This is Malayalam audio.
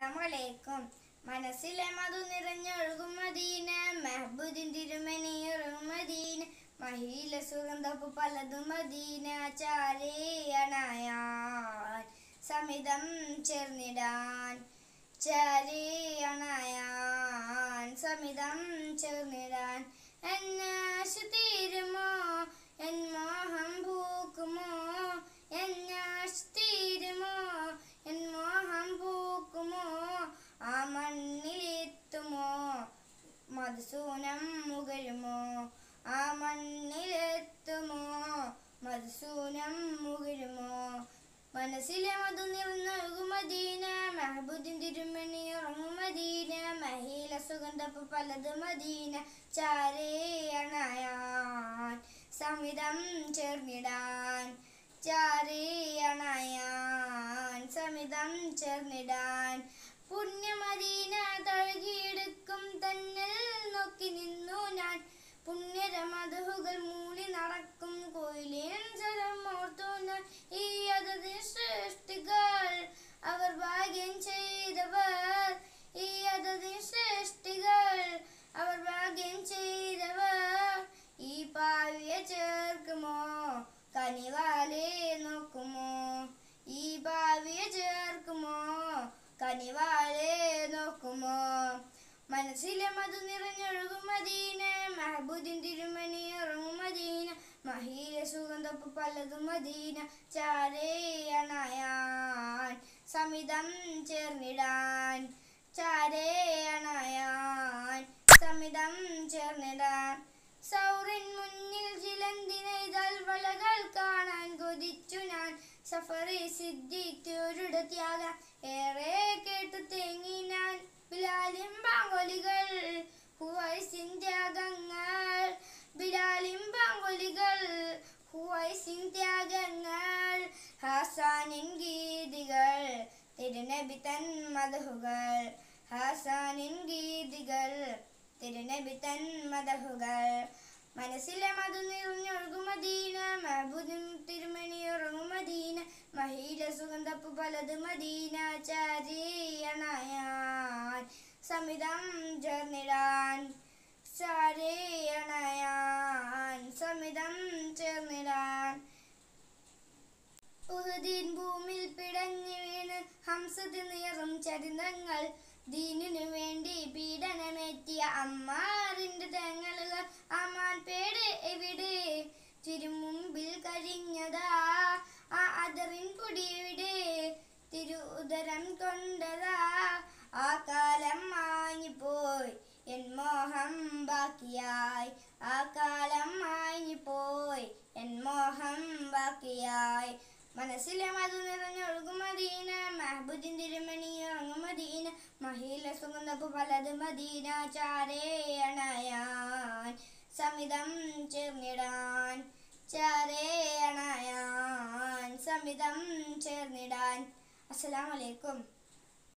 അസ്സലാമലൈക്കും മനസ്സിലെ മധു നിറഞ്ഞൊഴുകും മദീന മെഹബൂദിൻ തിരുമണിയൊഴുകും മദീന മഹീല സുഗന്ധപ്പു പലതും മദീന ചാരേയണയാൻ സമിതം ചേർന്നിടാൻ ചാരേയണയാൻ സമിതം ചേർന്നിടാൻ എന്നാശ തീരുമോ എൻ മോഹം പൂക്കുമോ എന്നാശ തീരുമോ എൻ മോഹം പൂക്കുമോ ആ മണ്ണിലെത്തുമോ മധുസൂനം മുകരുമോ ആ മണ്ണിലെത്തുമോ മധുസൂനം മുകരുമോ മനസ്സിലെ മധു നിറഞ്ഞൊഴുകും മദീന മെഹബൂദിൻ തിരുമണി ഉറങ്ങും മദീന മഹീല സുഗന്ധപ്പ് പലത് മദീന ചാരേയണയാൻ സമിതം ചേർന്നിടാൻ ചാരേയണയാൻ സമിതം ചേർന്നിടാൻ പുണ്യമദീന തഴുകിയെടുക്കും തന്നൽ നോക്കി നിന്നു ഞാൻ പുണ്യരമധുകൾ മൂളി നടക്കും കോയിലേൻ ജലം ഓർത്തു ഞാൻ ഈ അതത് സൃഷ്ടികൾ അവർ ഭാഗ്യം ചെയ്തവർ ഈ അതത് സൃഷ്ടികൾ അവർ ഭാഗ്യം ചെയ്തവർ ഈ പാവിയെ ചേർക്കുമോ കനിവാലെ നോക്കുമോ ഈ ഭാവിയെ ചേർക്കുമോ കനിവാലെ നോക്കുമോ മനസ്സിലെ മധു നിറഞ്ഞൊഴുകും മദീന മെഹബൂദിൻ തിരുമണി ഇറങ്ങും മദീന മഹീല സുഗന്ധപ്പ് പലതും മദീന ചാരേയണയാൻ സമിതം ചേർന്നിടാൻ ചാരേയണയാൻ സമിതം ചേർന്നിടാൻ സൗറിൻ മുന്നിൽ ചിലന്തിനെയ്താൽ വളകൾ കാണാൻ കൊതിച്ചു ഞാൻ സഫറി സിദ്ധിക്കൊരുടെ ത്യാഗ ഏറെ കേട്ടു തേങ്ങി ഞാൻ ബിലാലിം പാങ്കൊലികൾ ഹുവൈസിൻ ത്യാഗങ്ങൾ ബിലാലിം പാങ്കൊലികൾ ഹുവൈസിൻ ത്യാഗങ്ങൾ ഹാസാനിൻ ഗീതികൾ തിരുനബി തൻ മതഹുകൾ ഹാസാനിൻ ഗീതികൾ തിരുനബി തൻ മതഹുകൾ മനസ്സിലെ മധു നിറഞ്ഞൊഴുകും മദീന മഹബൂദും തിരുമണി ഉറങ്ങും മദീന മഹീല സുഗന്ധപ്പു പലത് മദീന ചാരിയണയാൻ സമിതം ചേർന്നിടാൻ ചാരിയണയാൻ സമിതം ചേർന്നിടാൻ ഉഹുദീൻ ഭൂമിയിൽ പിടഞ്ഞു വീണ് ഹംസത്തിൽ നിയറും ചരിതങ്ങൾ ദീനിനു വേണ്ടി പീഡനമേറ്റിയ അമ്മാറിന്റെ തേങ്ങലുകൾ അമ്മാൻ പേട് എവിടെ തിരുമുമ്പിൽ കരിഞ്ഞതാ ആ അതറിൻ പൊടിയുടെ തിരു ഉദരം കൊണ്ടതാ ആ കാലം മാഞ്ഞുപോയി എൻ മോഹം ബാക്കിയായി ആ കാലം മാഞ്ഞുപോയി എൻ മോഹം ബാക്കിയായി മനസ്സിലെ മധു നിറഞ്ഞൊഴുകും മദീന മഹബൂദിൻ തിരുമണി ഇറങ്ങും മദീന മഹീല സുഗന്ധപ്പു പലത് മദീന ചാരേയണയാൻ സമിതം ചേർന്നിടാൻ ചാരേയണയാൻ സമിതം ചേർന്നിടാൻ അസ്സലാമലൈക്കും